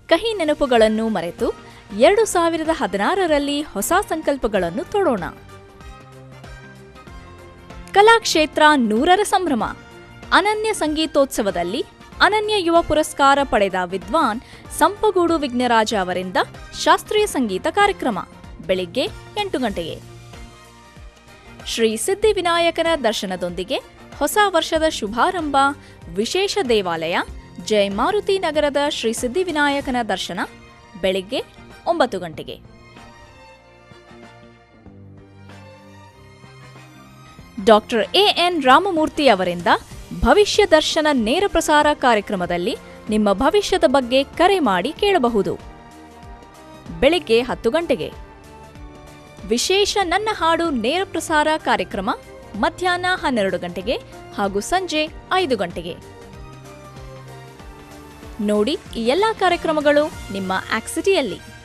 ಕಹಿ ನೆನಪುಗಳನ್ನು ಮರೆತು ಎರಡು ಸಾವಿರದ ಹದಿನಾರರಲ್ಲಿ ಹೊಸ ಸಂಕಲ್ಪಗಳನ್ನು ತೋಡೋಣ ಕಲಾಕ್ಷೇತ್ರ ನೂರರ ಸಂಭ್ರಮ ಅನನ್ಯ ಸಂಗೀತೋತ್ಸವದಲ್ಲಿ ಅನನ್ಯ ಯುವ ಪುರಸ್ಕಾರ ಪಡೆದ ವಿದ್ವಾನ್ ಸಂಪಗೂಡು ವಿಘ್ನರಾಜ ಅವರಿಂದ ಶಾಸ್ತ್ರೀಯ ಸಂಗೀತ ಕಾರ್ಯಕ್ರಮ ಬೆಳಿಗ್ಗೆ ಎಂಟು ಗಂಟೆಗೆ ಶ್ರೀ ಸಿದ್ಧಿವಿನಾಯಕನ ದರ್ಶನದೊಂದಿಗೆ ಹೊಸ ವರ್ಷದ ಶುಭಾರಂಭ ವಿಶೇಷ ದೇವಾಲಯ ಜೈ ಮಾರುತಿ ನಗರದ ಶ್ರೀ ಸಿದ್ಧಿವಿನಾಯಕನ ದರ್ಶನ ಬೆಳಿಗ್ಗೆ ಒಂಬತ್ತು ಗಂಟೆಗೆ ಡಾಕ್ಟರ್ ಎಎನ್ ರಾಮಮೂರ್ತಿ ಅವರಿಂದ ಭವಿಷ್ಯ ದರ್ಶನ ನೇರ ಪ್ರಸಾರ ಕಾರ್ಯಕ್ರಮದಲ್ಲಿ ನಿಮ್ಮ ಭವಿಷ್ಯದ ಬಗ್ಗೆ ಕರೆ ಮಾಡಿ ಕೇಳಬಹುದು ಬೆಳಿಗ್ಗೆ ಹತ್ತು ಗಂಟೆಗೆ ವಿಶೇಷ ನನ್ನ ಹಾಡು ನೇರ ಪ್ರಸಾರ ಕಾರ್ಯಕ್ರಮ ಮಧ್ಯಾಹ್ನ ಹನ್ನೆರಡು ಗಂಟೆಗೆ ಹಾಗೂ ಸಂಜೆ ಐದು ಗಂಟೆಗೆ ನೋಡಿ ಈ ಎಲ್ಲ ಕಾರ್ಯಕ್ರಮಗಳು ನಿಮ್ಮ ಆಕ್ಸಿಟಿಯಲ್ಲಿ